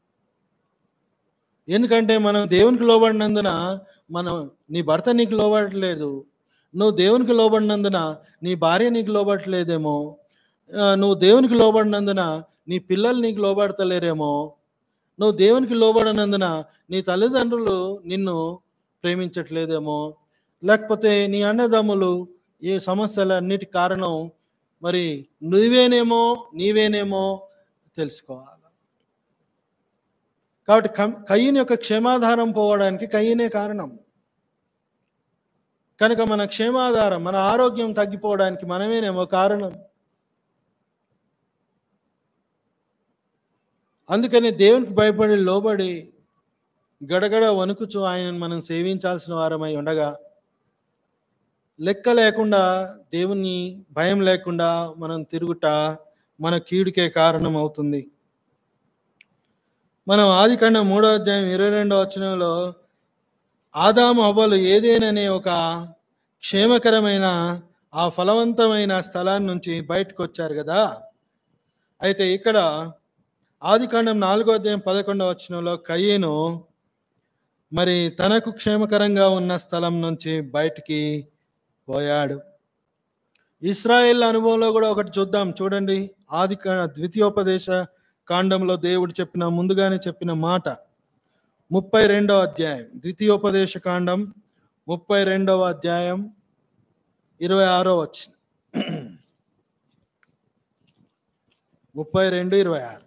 ఎందుకంటే మనం దేవునికి లోబడినందున మనం నీ భర్త నీకు లోబడట్లేదు నువ్వు దేవునికి లోబడినందున నీ భార్య నీకు లోబడట్లేదేమో ఆ, నువ్వు దేవునికి లోబడినందున నీ పిల్లలు నీకు లోబడతలేరేమో నువ్వు దేవునికి లోబడినందున నీ తల్లిదండ్రులు నిన్ను ప్రేమించట్లేదేమో లేకపోతే నీ అన్నదమ్ములు ఈ సమస్యలన్నిటి కారణం మరి నువ్వేనేమో నీవేనేమో తెలుసుకోవాలి కాబట్టి కం- కయ్యని యొక్క క్షేమాధారం పోవడానికి కయ్యనే కారణం కనుక మన క్షేమాధారం మన ఆరోగ్యం తగ్గిపోవడానికి మనమేనేమో కారణం అందుకని దేవునికి భయపడి లోబడి గడగడ వణుకుచు ఆయనను మనం సేవించాల్సిన వారమై ఉండగా లెక్క లేకుండా దేవుని భయం లేకుండా మనం తిరుగుట మన కీడుకే కారణం అవుతుంది మనం ఆది కన్నా మూడో అధ్యాయం ఇరవై రెండో వచనంలో ఆదాము అవ్వలు ఏదేననే ఒక క్షేమకరమైన ఆ ఫలవంతమైన స్థలాన్ని నుంచి బయటకు వచ్చారు కదా అయితే ఇక్కడ ఆది కాండం నాలుగో అధ్యాయం పదకొండవ వచనంలో కయ్యేను మరి తనకు క్షేమకరంగా ఉన్న స్థలం నుంచి బయటికి పోయాడు ఇస్రాయేల్ అనుభవంలో కూడా ఒకటి చూద్దాం చూడండి ఆది కా- ద్వితీయోపదేశ కాండంలో దేవుడు చెప్పిన ముందుగానే చెప్పిన మాట ముప్పై రెండవ అధ్యాయం ద్వితీయోపదేశ కాండం ముప్పై రెండవ అధ్యాయం ఇరవై ఆరో వచ్చిన ముప్పై రెండు ఇరవై ఆరు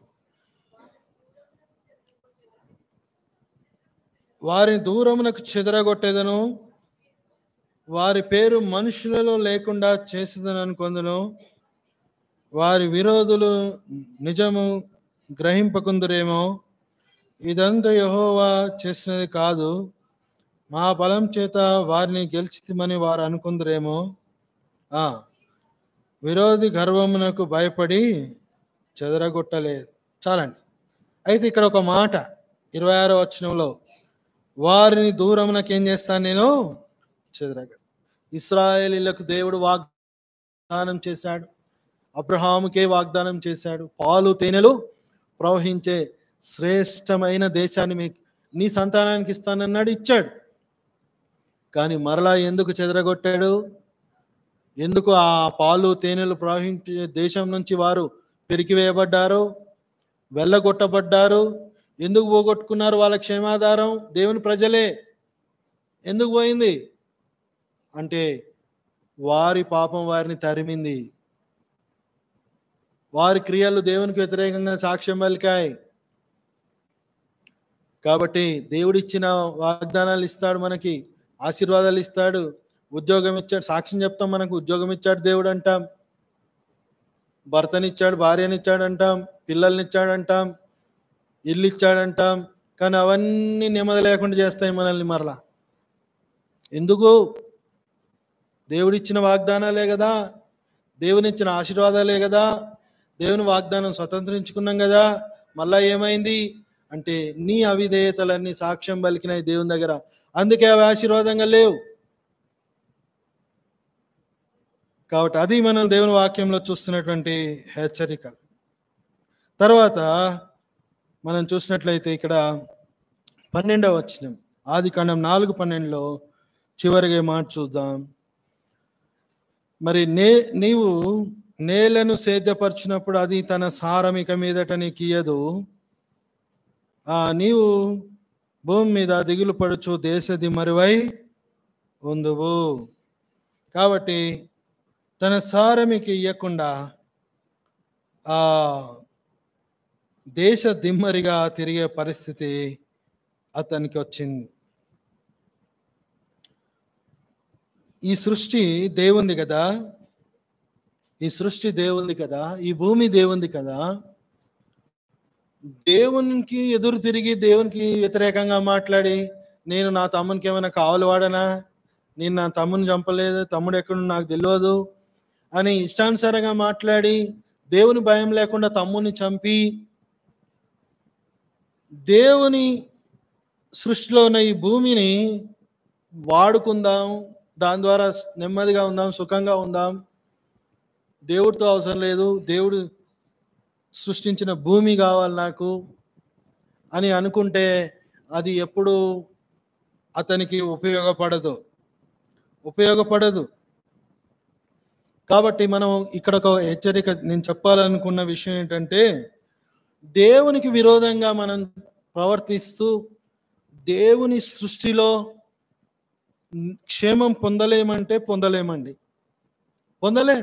వారిని దూరమునకు చెదరగొట్టేదను వారి పేరు మనుషులలో లేకుండా చేసేదని అనుకొందును వారి విరోధులు నిజము గ్రహింపకుందురేమో ఇదంతా యెహోవా చేసినది కాదు మా బలం చేత వారిని గెలిచితిమని వారు అనుకుందరేమో ఆ విరోధి గర్వమునకు భయపడి చెదరగొట్టలేదు చాలండి అయితే ఇక్కడ ఒక మాట ఇరవై ఆరో వచనంలో వారిని దూరమునకు ఏం చేస్తాను నేను చెదరగ ఇస్రాయేలీలకు దేవుడు వాగ్దానం చేశాడు అబ్రహాముకే వాగ్దానం చేశాడు పాలు తేనెలు ప్రవహించే శ్రేష్టమైన దేశాన్ని మీ నీ సంతానానికి ఇస్తానన్నాడు ఇచ్చాడు కానీ మరలా ఎందుకు చెదరగొట్టాడు ఎందుకు ఆ పాలు తేనెలు ప్రవహించే దేశం నుంచి వారు పెరికివేయబడ్డారు వెళ్ళగొట్టబడ్డారు ఎందుకు పోగొట్టుకున్నారు వాళ్ళ క్షేమాధారం దేవుని ప్రజలే ఎందుకు పోయింది అంటే వారి పాపం వారిని తరిమింది వారి క్రియలు దేవునికి వ్యతిరేకంగా సాక్ష్యం పలికాయి కాబట్టి దేవుడిచ్చిన వాగ్దానాలు ఇస్తాడు మనకి ఆశీర్వాదాలు ఇస్తాడు ఉద్యోగం ఇచ్చాడు సాక్ష్యం చెప్తాం మనకు ఉద్యోగం ఇచ్చాడు దేవుడు అంటాం భర్తనిచ్చాడు భార్యనిచ్చాడు అంటాం పిల్లల్నిచ్చాడు అంటాం ఇల్లు ఇచ్చాడంటాం కానీ అవన్నీ నెమ్మది లేకుండా చేస్తాయి మనల్ని మరలా ఎందుకు దేవుడిచ్చిన వాగ్దానాలే కదా దేవునిచ్చిన ఆశీర్వాదాలే కదా దేవుని వాగ్దానం స్వతంత్రించుకున్నాం కదా మళ్ళా ఏమైంది అంటే నీ అవిధేయతలన్నీ సాక్ష్యం పలికినాయి దేవుని దగ్గర అందుకే అవి ఆశీర్వాదంగా లేవు కాబట్టి అది మనం దేవుని వాక్యంలో చూస్తున్నటువంటి హెచ్చరికలు తర్వాత మనం చూసినట్లయితే ఇక్కడ పన్నెండవ వచనం ఆది కాండం నాలుగు పన్నెండులో చివరిగా ఈ మాట చూద్దాం మరి నే నీవు నేలను సేద్యపరిచినప్పుడు అది తన సారమిక మీదట నీకు ఇయ్యదు ఆ నీవు భూమి మీద దిగులు పడుచు దేశ దిమ్మరివై ఉందువు కాబట్టి తన సారమికి ఇయ్యకుండా ఆ దేశ దిమ్మరిగా తిరిగే పరిస్థితి అతనికి వచ్చింది ఈ సృష్టి దేవుంది కదా ఈ సృష్టి దేవుంది కదా ఈ భూమి దేవుంది కదా దేవునికి ఎదురు తిరిగి దేవునికి వ్యతిరేకంగా మాట్లాడి నేను నా తమ్మునికి ఏమైనా కావాలి వాడనా నేను నా తమ్ముని చంపలేదు తమ్ముడు ఎక్కడ నాకు తెలియదు అని ఇష్టానుసారంగా మాట్లాడి దేవుని భయం లేకుండా తమ్ముని చంపి దేవుని సృష్టిలో ఉన్న ఈ భూమిని వాడుకుందాం దాని ద్వారా నెమ్మదిగా ఉందాం సుఖంగా ఉందాం దేవుడితో అవసరం లేదు దేవుడు సృష్టించిన భూమి కావాలి నాకు అని అనుకుంటే అది ఎప్పుడు అతనికి ఉపయోగపడదు ఉపయోగపడదు కాబట్టి మనం ఇక్కడ ఒక హెచ్చరిక నేను చెప్పాలనుకున్న విషయం ఏంటంటే దేవునికి విరోధంగా మనం ప్రవర్తిస్తూ దేవుని సృష్టిలో క్షేమం పొందలేమంటే పొందలేమండి పొందలేం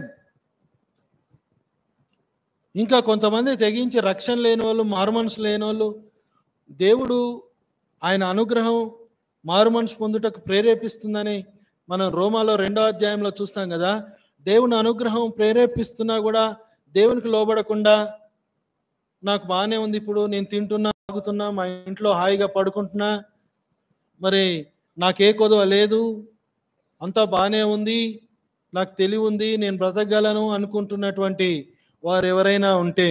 ఇంకా కొంతమంది తెగించి రక్షణ లేని వాళ్ళు మారుమనసు లేని వాళ్ళు దేవుడు ఆయన అనుగ్రహం మారుమనసు పొందుటకు ప్రేరేపిస్తుందని మనం రోమాలో రెండో అధ్యాయంలో చూస్తాం కదా దేవుని అనుగ్రహం ప్రేరేపిస్తున్నా కూడా దేవునికి లోబడకుండా నాకు బాగానే ఉంది ఇప్పుడు నేను తింటున్నా తాగుతున్నా మా ఇంట్లో హాయిగా పడుకుంటున్నా మరి నాకే కొదవ లేదు అంతా బాగానే ఉంది నాకు తెలివి ఉంది నేను బ్రతకగలను అనుకుంటున్నటువంటి వారు ఎవరైనా ఉంటే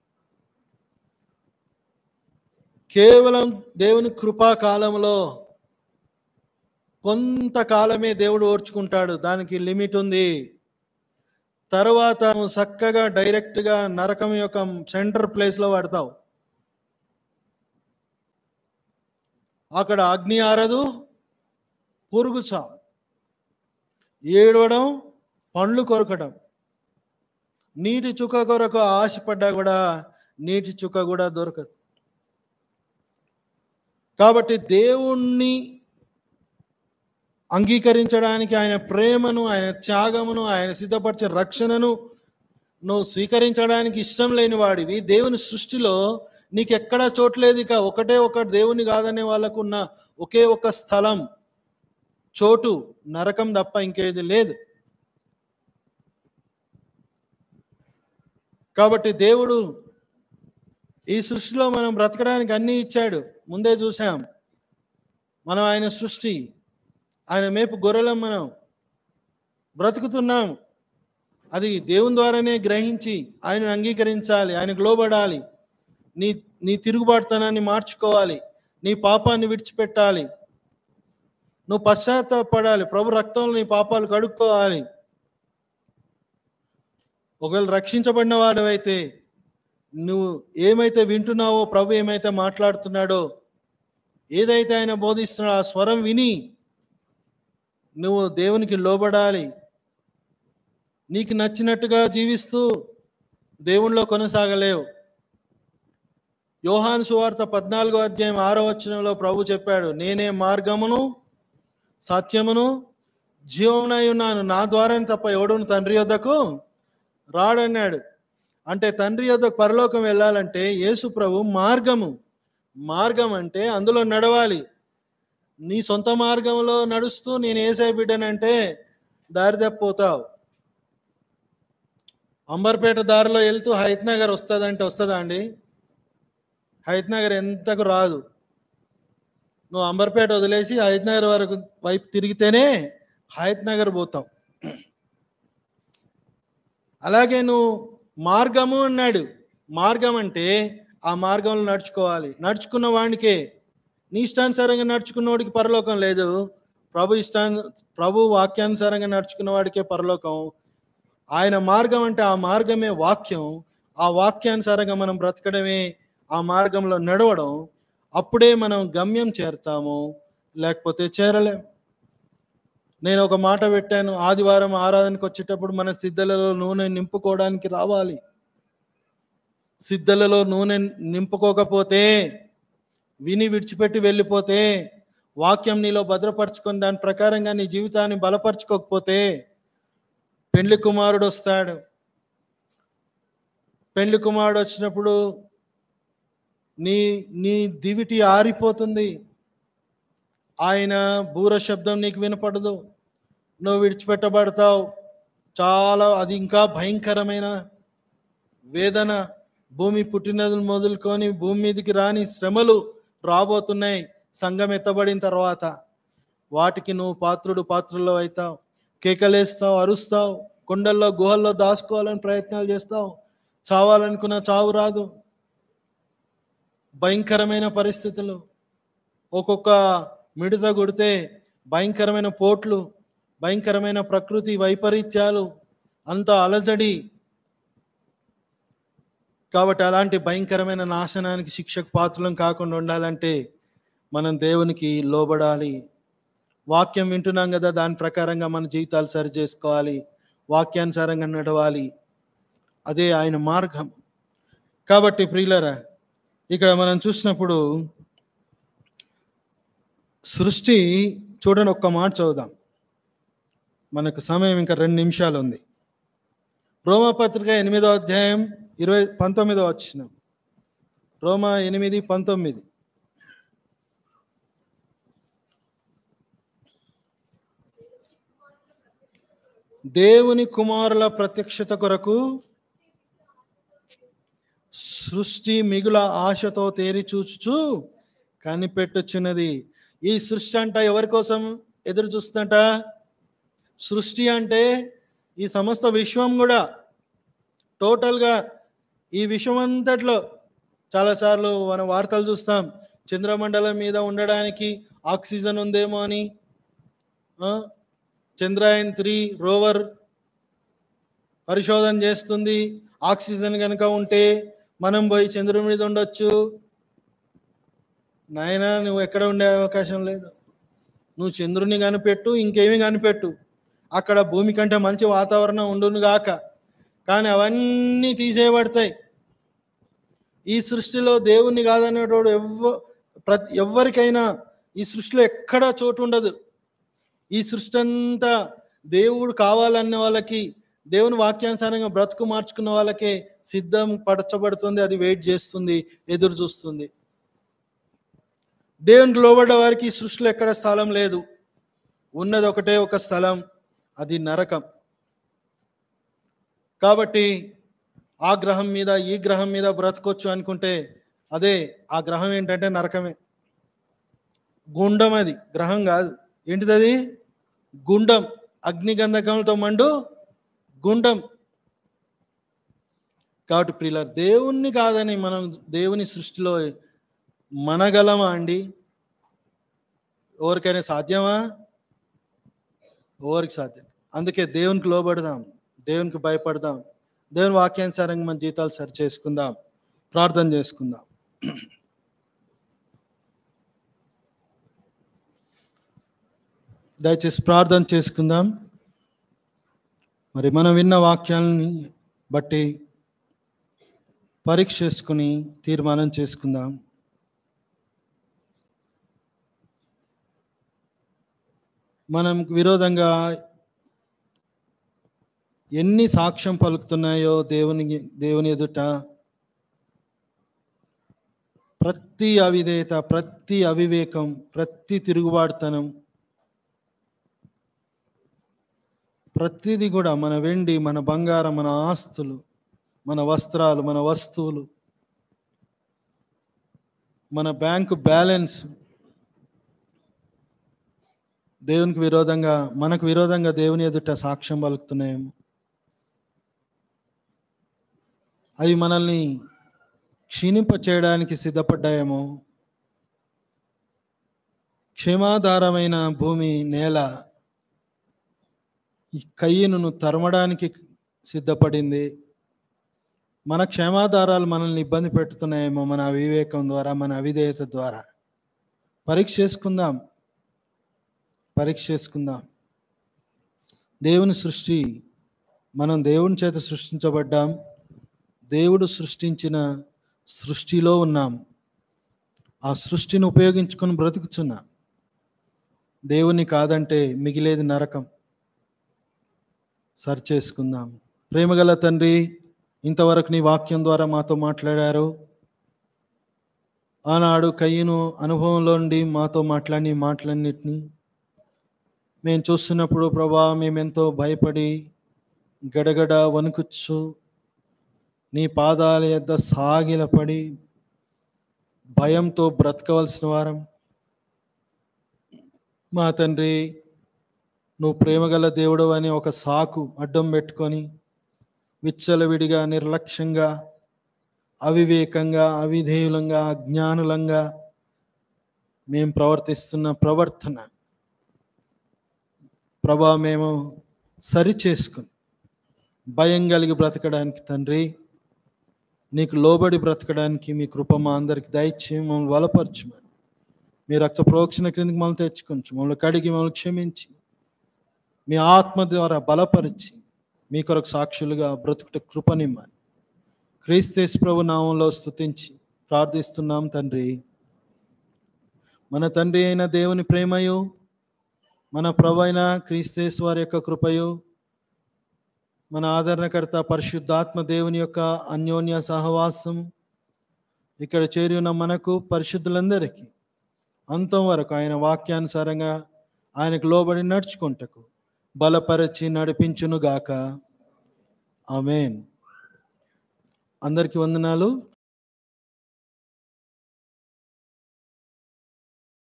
కేవలం దేవుని కృపా కాలంలో కొంతకాలమే దేవుడు ఓర్చుకుంటాడు దానికి లిమిట్ ఉంది తర్వాత నువ్వు చక్కగా డైరెక్ట్గా నరకం యొక్క సెంటర్ ప్లేస్లో పడతావు అక్కడ అగ్ని ఆరదు పురుగు చావు ఏడవడం పండ్లు కొరకడం నీటి చుక్క కొరకు ఆశపడ్డా కూడా నీటి చుక్క కూడా దొరకదు కాబట్టి దేవుణ్ణి అంగీకరించడానికి ఆయన ప్రేమను ఆయన త్యాగమును ఆయన సిద్ధపరిచే రక్షణను నువ్వు స్వీకరించడానికి ఇష్టం లేని వాడివి దేవుని సృష్టిలో నీకు ఎక్కడా చోట్లేదు ఇక ఒకటే ఒక దేవుని కాదనే వాళ్ళకు ఉన్న ఒకే ఒక స్థలం చోటు నరకం తప్ప ఇంకేది లేదు కాబట్టి దేవుడు ఈ సృష్టిలో మనం బ్రతకడానికి అన్నీ ఇచ్చాడు ముందే చూసాం మనం ఆయన సృష్టి ఆయన మేపు గొర్రెలం మనం బ్రతుకుతున్నాం అది దేవుని ద్వారానే గ్రహించి ఆయనను అంగీకరించాలి ఆయనకు లోబడాలి నీ నీ తిరుగుబాటుతనాన్ని మార్చుకోవాలి నీ పాపాన్ని విడిచిపెట్టాలి నువ్వు పశ్చాత్తాపడాలి ప్రభు రక్తంలో నీ పాపాలు కడుక్కోవాలి ఒకవేళ రక్షించబడిన వాడవైతే నువ్వు ఏమైతే వింటున్నావో ప్రభు ఏమైతే మాట్లాడుతున్నాడో ఏదైతే ఆయన బోధిస్తున్నాడో ఆ స్వరం విని నువ్వు దేవునికి లోబడాలి నీకు నచ్చినట్టుగా జీవిస్తూ దేవుణ్ణిలో కొనసాగలేవు యోహాను సువార్త పద్నాలుగో అధ్యాయం ఆరో వచనంలో ప్రభు చెప్పాడు నేనే మార్గమును సత్యమును జీవమునై ఉన్నాను నా ద్వారానే తప్ప ఎవడును తండ్రి యొద్దకు రాడన్నాడు అంటే తండ్రి యొద్దకు పరలోకం వెళ్ళాలంటే యేసు ప్రభు మార్గము మార్గం అంటే అందులో నడవాలి నీ సొంత మార్గంలో నడుస్తూ నేను ఏసై బిడ్డనంటే దారి తప్పిపోతావు అంబర్పేట దారిలో వెళ్తూ హైత్ నగర్ వస్తుందంటే వస్తుందా అండి హైత్ నగర్ ఎంతకు రాదు నువ్వు అంబర్పేట వదిలేసి హైత్ నగర్ వరకు వైపు తిరిగితేనే హైత్ నగర్ పోతావు అలాగే నువ్వు మార్గము అన్నాడు మార్గం అంటే ఆ మార్గంలో నడుచుకోవాలి నడుచుకున్న వాడికే నీ ఇష్టానుసారంగా నడుచుకున్న వాడికి పరలోకం లేదు ప్రభు ఇష్టాను ప్రభు వాక్యానుసారంగా నడుచుకున్న వాడికే పరలోకం ఆయన మార్గం అంటే ఆ మార్గమే వాక్యం ఆ వాక్యానుసారంగా మనం బ్రతకడమే ఆ మార్గంలో నడవడం అప్పుడే మనం గమ్యం చేరుతాము లేకపోతే చేరలేం నేను ఒక మాట పెట్టాను ఆదివారం ఆరాధనకు వచ్చేటప్పుడు మన సిద్ధలలో నూనె నింపుకోవడానికి రావాలి సిద్ధలలో నూనె నింపుకోకపోతే విని విడిచిపెట్టి వెళ్ళిపోతే వాక్యం నీలో భద్రపరచుకొని దాని ప్రకారంగా నీ జీవితాన్ని బలపరచుకోకపోతే పెండ్లి కుమారుడు వస్తాడు పెండ్లి కుమారుడు వచ్చినప్పుడు నీ నీ దివిటి ఆరిపోతుంది ఆయన బూర శబ్దం నీకు వినపడదు నువ్వు విడిచిపెట్టబడతావు చాలా అది ఇంకా భయంకరమైన వేదన భూమి పుట్టినది మొదలుకొని భూమి మీదకి రాని శ్రమలు రాబోతున్నాయి సంఘం ఎత్తబడిన తర్వాత వాటికి నువ్వు పాత్రుడు పాత్రలో అవుతావు కేకలేస్తావు అరుస్తావు కొండల్లో గుహల్లో దాచుకోవాలని ప్రయత్నాలు చేస్తావు చావాలనుకున్న చావు రాదు భయంకరమైన పరిస్థితులు ఒక్కొక్క మిడత కొడితే భయంకరమైన పోట్లు భయంకరమైన ప్రకృతి వైపరీత్యాలు అంత అలజడి కాబట్టి అలాంటి భయంకరమైన నాశనానికి శిక్షకు పాత్రలం కాకుండా ఉండాలంటే మనం దేవునికి లోబడాలి వాక్యం వింటున్నాం కదా దాని ప్రకారంగా మన జీవితాలు సరి చేసుకోవాలి వాక్యానుసారంగా నడవాలి అదే ఆయన మార్గం కాబట్టి ప్రియులరా ఇక్కడ మనం చూసినప్పుడు సృష్టి చూడండి ఒక్క మాట చదువుదాం మనకు సమయం ఇంకా రెండు నిమిషాలు ఉంది రోమపత్రిక ఎనిమిదో అధ్యాయం ఇరవై పంతొమ్మిదో వచ్చిన రోమా ఎనిమిది పంతొమ్మిది దేవుని కుమారుల ప్రత్యక్షత కొరకు సృష్టి మిగుల ఆశతో తేరి చూచుచు కనిపెట్టుచున్నది ఈ సృష్టి అంట ఎవరి కోసం ఎదురు చూస్తుంట సృష్టి అంటే ఈ సమస్త విశ్వం కూడా టోటల్గా ఈ విశ్వం అంతట్లో చాలాసార్లు మనం వార్తలు చూస్తాం చంద్రమండలం మీద ఉండడానికి ఆక్సిజన్ ఉందేమో అని ఆ, చంద్రయాన్ త్రీ రోవర్ పరిశోధన చేస్తుంది ఆక్సిజన్ కనుక ఉంటే మనం పోయి చంద్రుడి మీద ఉండొచ్చు నాయనా నువ్వు ఎక్కడ ఉండే అవకాశం లేదు నువ్వు చంద్రుని కనిపెట్టు ఇంకేమి కనిపెట్టు అక్కడ భూమి కంటే మంచి వాతావరణం ఉండును గాక కానీ అవన్నీ తీసేయబడతాయి ఈ సృష్టిలో దేవుణ్ణి కాదనేటోడు ఎవ్వ ప్రతి ఎవరికైనా ఈ సృష్టిలో ఎక్కడా చోటు ఉండదు ఈ సృష్టి అంతా దేవుడు కావాలన్న వాళ్ళకి దేవుని వాక్యానుసారంగా బ్రతుకు మార్చుకున్న వాళ్ళకే సిద్ధం పరచబడుతుంది అది వెయిట్ చేస్తుంది ఎదురు చూస్తుంది దేవునికి లోబడ్డ వారికి ఈ సృష్టిలో ఎక్కడ స్థలం లేదు ఉన్నది ఒకటే ఒక స్థలం అది నరకం కాబట్టి ఆ గ్రహం మీద ఈ గ్రహం మీద బ్రతకొచ్చు అనుకుంటే అదే ఆ గ్రహం ఏంటంటే నరకమే గుండం అది గ్రహం కాదు ఏంటిది అది గుండం అగ్నిగంధకములతో మండు గుండం కాబట్టి ప్రియుల దేవుణ్ణి కాదని మనం దేవుని సృష్టిలో మనగలమా అండి ఎవరికైనా సాధ్యమా ఎవరికి సాధ్యం అందుకే దేవునికి లోబడదాం దేవునికి భయపడదాం దేవుని వాక్యానుసారంగా మన జీవితాలు సరి చేసుకుందాం ప్రార్థన చేసుకుందాం దయచేసి ప్రార్థన చేసుకుందాం మరి మనం విన్న వాక్యాలని బట్టి పరీక్ష చేసుకుని తీర్మానం చేసుకుందాం మనం విరోధంగా ఎన్ని సాక్ష్యం పలుకుతున్నాయో దేవుని దేవుని ఎదుట ప్రతి అవిధేయత ప్రతి అవివేకం ప్రతి తిరుగుబాటుతనం ప్రతిదీ కూడా మన వెండి మన బంగారం మన ఆస్తులు మన వస్త్రాలు మన వస్తువులు మన బ్యాంకు బ్యాలెన్స్ దేవునికి విరోధంగా మనకు విరోధంగా దేవుని ఎదుట సాక్ష్యం పలుకుతున్నాయేమో అవి మనల్ని క్షీణింప చేయడానికి సిద్ధపడ్డాయేమో క్షేమాధారమైన భూమి నేల ఈ కయ్యను తరమడానికి సిద్ధపడింది మన క్షేమాధారాలు మనల్ని ఇబ్బంది పెడుతున్నాయేమో మన అవివేకం ద్వారా మన అవిధేయత ద్వారా పరీక్ష చేసుకుందాం పరీక్ష చేసుకుందాం దేవుని సృష్టి మనం దేవుని చేత సృష్టించబడ్డాం దేవుడు సృష్టించిన సృష్టిలో ఉన్నాం ఆ సృష్టిని ఉపయోగించుకొని బ్రతుకుచున్నాం దేవుని కాదంటే మిగిలేది నరకం సరి చేసుకుందాం ప్రేమగల తండ్రి ఇంతవరకు నీ వాక్యం ద్వారా మాతో మాట్లాడారు ఆనాడు కయ్యను అనుభవంలో నుండి మాతో మాట్లాడి మాటలన్నిటినీ మేము చూస్తున్నప్పుడు ప్రభా మేమెంతో భయపడి గడగడ వణుకుచ్చు నీ పాదాల యొద్ద సాగిలపడి భయంతో బ్రతకవలసిన వారం మా తండ్రి నువ్వు ప్రేమగల దేవుడు అని ఒక సాకు అడ్డం పెట్టుకొని విచ్చలవిడిగా నిర్లక్ష్యంగా అవివేకంగా అవిధేయులంగా అజ్ఞానులంగా మేము ప్రవర్తిస్తున్న ప్రవర్తన ప్రభా మేము సరి చేసుకుని భయం కలిగి బ్రతకడానికి తండ్రి నీకు లోబడి బ్రతకడానికి మీ కృప మా అందరికి దయచేసి మమ్మల్ని బలపరచుమని మీ రక్త ప్రోక్షణ క్రిందికి మమ్మల్ని తెచ్చుకొంచు మమ్మల్ని కడిగి మమ్మల్ని క్షమించి మీ ఆత్మ ద్వారా బలపరిచి మీ కొరకు సాక్షులుగా బ్రతుకుట కృపనిమ్మని క్రీస్తేశ్ ప్రభు నామంలో స్తుతించి ప్రార్థిస్తున్నాం తండ్రి మన తండ్రి అయిన దేవుని ప్రేమయు మన ప్రభు అయిన క్రీస్తేశ్ వారి యొక్క కృపయు మన ఆదరణకర్త పరిశుద్ధాత్మ దేవుని యొక్క అన్యోన్య సహవాసం ఇక్కడ చేరి ఉన్న మనకు పరిశుద్ధులందరికీ అంతం వరకు ఆయన వాక్యానుసారంగా ఆయనకు లోబడి నడుచుకుంటకు బలపరచి నడిపించునుగాక ఆమెన్ అందరికీ వందనాలు